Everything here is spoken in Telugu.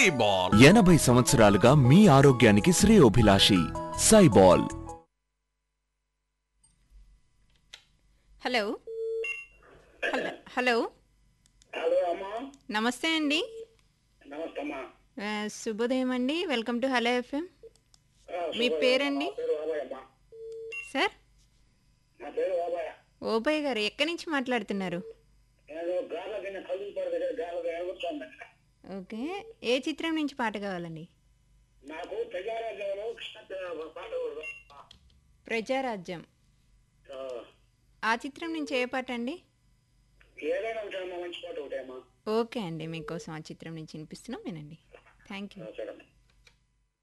సైబాల్ ఎనభై సంవత్సరాలుగా మీ ఆరోగ్యానికి శ్రేయోభిలాషి సైబాల్ హలో హలో హలో హలో అమ్మా నమస్తే అండి నమస్తే అమ్మా ఆ, శుభోదయం అండి వెల్కమ్ టు హలో ఎఫ్ఎం ఆ, మీ పేరండి నా పేరు బాబాయ్ అమ్మా సార్ నా పేరు బాబాయ్ ఓబయ్య గారు ఎక్కడి నుంచి మాట్లాడుతున్నారు నేను గాల కింద కలుగుతాడు దగ్గర గాల ఎగురుతాను ఓకే ఏ చిత్రం నుంచి పాట కావాలండి నాకు ప్రజారాజ్యంలో కృష్ణ పే- పాట కూడా ప్రజారాజ్యం ఆ, ఆ చిత్రం నుంచి ఏ పాట అండి ఏదైనా ఉంటాయమ్మా మంచి పాట ఒకటే అమ్మా ఓకే అండి మీకోసం ఆ చిత్రం నుంచి వినిపిస్తున్నాం వినండి థ్యాంక్ యూ చూడమ్మా